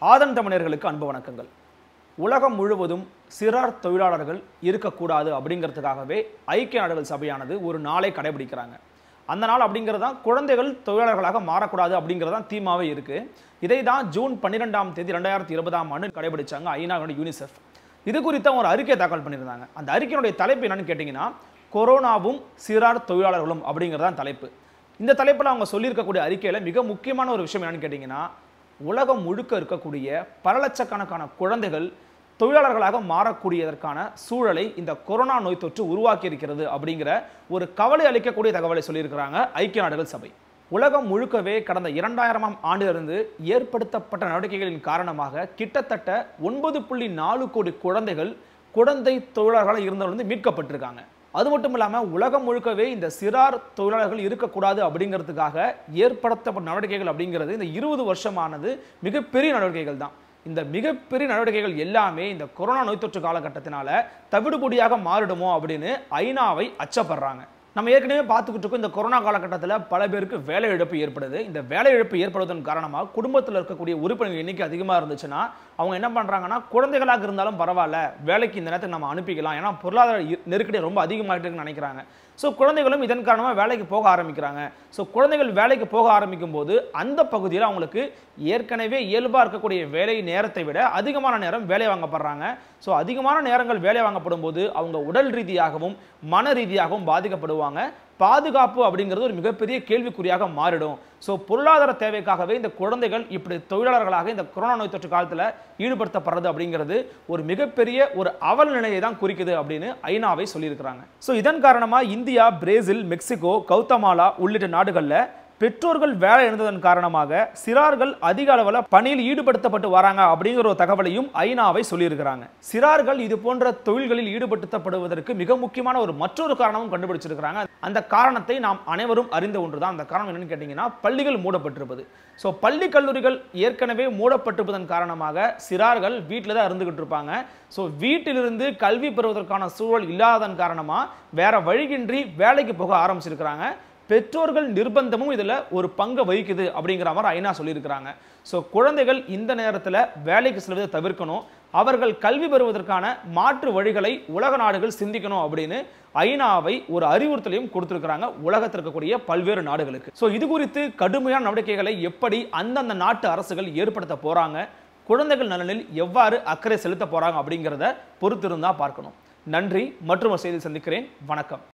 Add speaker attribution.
Speaker 1: ஆதன் தமிழர்களுக்கு அன்பு வணக்கங்கள் உலகம் முழுவதும் சிறார் தொழிலாளர்கள் இருக்கக்கூடாது அப்படிங்கிறதுக்காகவே ஐக்கிய நாடுகள் சபையானது ஒரு நாளை கடைபிடிக்கிறாங்க அந்த நாள் அப்படிங்கிறது தான் குழந்தைகள் தொழிலாளர்களாக மாறக்கூடாது அப்படிங்கிறது தான் தீமாவே இருக்கு இதை தான் ஜூன் பன்னிரெண்டாம் தேதி ரெண்டாயிரத்தி இருபதாம் ஆண்டு கடைபிடிச்சாங்க ஐநாவோட யூனிசெஃப் இது குறித்த ஒரு அறிக்கை தாக்கல் பண்ணியிருந்தாங்க அந்த அறிக்கையினுடைய தலைப்பு என்னன்னு கேட்டிங்கன்னா கொரோனாவும் சிறார் தொழிலாளர்களும் அப்படிங்கிறது தான் தலைப்பு இந்த தலைப்பில் அவங்க சொல்லியிருக்கக்கூடிய அறிக்கையில் மிக முக்கியமான ஒரு விஷயம் என்னன்னு கேட்டிங்கன்னா உலகம் முழுக்க இருக்கக்கூடிய பல லட்சக்கணக்கான குழந்தைகள் தொழிலாளர்களாக மாறக்கூடியதற்கான சூழலை இந்த கொரோனா நோய் தொற்று உருவாக்கி இருக்கிறது அப்படிங்கிற ஒரு கவலை அளிக்கக்கூடிய தகவலை சொல்லியிருக்கிறாங்க ஐக்கிய நாடுகள் சபை உலகம் முழுக்கவே கடந்த இரண்டாயிரமாம் ஆண்டிலிருந்து ஏற்படுத்தப்பட்ட நடவடிக்கைகளின் காரணமாக கிட்டத்தட்ட ஒன்பது புள்ளி நாலு கோடி குழந்தைகள் குழந்தை தொழிலாளர்களாக இருந்தவர்கள் மீட்கப்பட்டிருக்காங்க அது மட்டும் இல்லாமல் உலகம் முழுக்கவே இந்த சிறார் தொழிலாளர்கள் இருக்கக்கூடாது அப்படிங்கிறதுக்காக ஏற்படுத்தப்பட்ட நடவடிக்கைகள் அப்படிங்கிறது இந்த இருபது வருஷமானது மிகப்பெரிய நடவடிக்கைகள் தான் இந்த மிகப்பெரிய நடவடிக்கைகள் எல்லாமே இந்த கொரோனா நோய் தொற்று காலகட்டத்தினால தவிடுபொடியாக மாறிடுமோ அப்படின்னு ஐநாவை அச்சப்படுறாங்க நம்ம ஏற்கனவே பார்த்துக்கிட்டு இருக்கோம் இந்த கொரோனா காலகட்டத்தில் பல பேருக்கு வேலை இழப்பு ஏற்படுது இந்த வேலை இழப்பு ஏற்படுவதன் காரணமாக குடும்பத்தில் இருக்கக்கூடிய உறுப்பினர்கள் எண்ணிக்கை அதிகமாக இருந்துச்சுன்னா அவங்க என்ன பண்ணுறாங்கன்னா குழந்தைகளாக இருந்தாலும் பரவாயில்ல வேலைக்கு இந்த நேரத்துக்கு நம்ம அனுப்பிக்கலாம் ஏன்னா பொருளாதார இ- நெருக்கடி ரொம்ப அதிகமாகிட்டு இருக்குன்னு நினைக்கிறாங்க ஸோ குழந்தைகளும் இதன் காரணமாக வேலைக்கு போக ஆரம்பிக்கிறாங்க ஸோ குழந்தைகள் வேலைக்கு போக ஆரம்பிக்கும் போது அந்த பகுதியில் அவங்களுக்கு ஏற்கனவே இயல்பாக இருக்கக்கூடிய வேலை நேரத்தை விட அதிகமான நேரம் வேலை வாங்கப்படுறாங்க ஸோ அதிகமான நேரங்கள் வேலை வாங்கப்படும் போது அவங்க உடல் ரீதியாகவும் மன ரீதியாகவும் பாதிக்கப்படுவாங்க பாதுகாப்பு அப்படிங்கிறது ஒரு மிகப்பெரிய கேள்விக்குறியாக மாறிடும் ஸோ பொருளாதார தேவைக்காகவே இந்த குழந்தைகள் இப்படி தொழிலாளர்களாக இந்த கொரோனா நோய் தொற்று காலத்தில் ஈடுபடுத்தப்படுறது அப்படிங்கிறது ஒரு மிகப்பெரிய ஒரு அவல நிலையை தான் குறிக்குது அப்படின்னு ஐநாவை சொல்லியிருக்கிறாங்க ஸோ இதன் காரணமாக இந்தியா பிரேசில் மெக்சிகோ கௌதமாலா உள்ளிட்ட நாடுகளில் பெற்றோர்கள் வேலை இழந்ததன் காரணமாக சிறார்கள் அதிக அளவில் பணியில் ஈடுபடுத்தப்பட்டு வராங்க அப்படிங்கிற ஒரு தகவலையும் ஐநாவை சொல்லியிருக்கிறாங்க சிறார்கள் இது போன்ற தொழில்களில் ஈடுபடுத்தப்படுவதற்கு மிக முக்கியமான ஒரு மற்றொரு காரணமும் கண்டுபிடிச்சிருக்கிறாங்க அந்த காரணத்தை நாம் அனைவரும் அறிந்த ஒன்றுதான் அந்த காரணம் என்னன்னு கேட்டிங்கன்னா பள்ளிகள் மூடப்பட்டிருப்பது ஸோ பள்ளி கல்லூரிகள் ஏற்கனவே மூடப்பட்டிருப்பதன் காரணமாக சிறார்கள் வீட்டில் தான் இருந்துகிட்டு இருப்பாங்க ஸோ வீட்டிலிருந்து கல்வி பெறுவதற்கான சூழல் இல்லாததன் காரணமாக வேற வழியின்றி வேலைக்கு போக ஆரம்பிச்சிருக்கிறாங்க பெற்றோர்கள் நிர்பந்தமும் இதில் ஒரு பங்கை வகிக்குது அப்படிங்கிற மாதிரி ஐநா சொல்லியிருக்கிறாங்க ஸோ குழந்தைகள் இந்த நேரத்தில் வேலைக்கு செல்வதை தவிர்க்கணும் அவர்கள் கல்வி பெறுவதற்கான மாற்று வழிகளை உலக நாடுகள் சிந்திக்கணும் அப்படின்னு ஐநாவை ஒரு அறிவுறுத்தலையும் கொடுத்திருக்கிறாங்க உலகத்தில் இருக்கக்கூடிய பல்வேறு நாடுகளுக்கு ஸோ இது குறித்து கடுமையான நடவடிக்கைகளை எப்படி அந்தந்த நாட்டு அரசுகள் ஏற்படுத்த போறாங்க குழந்தைகள் நலனில் எவ்வாறு அக்கறை செலுத்த போறாங்க அப்படிங்கிறத பொறுத்திருந்தா பார்க்கணும் நன்றி மற்றும் ஒரு செய்தி சந்திக்கிறேன் வணக்கம்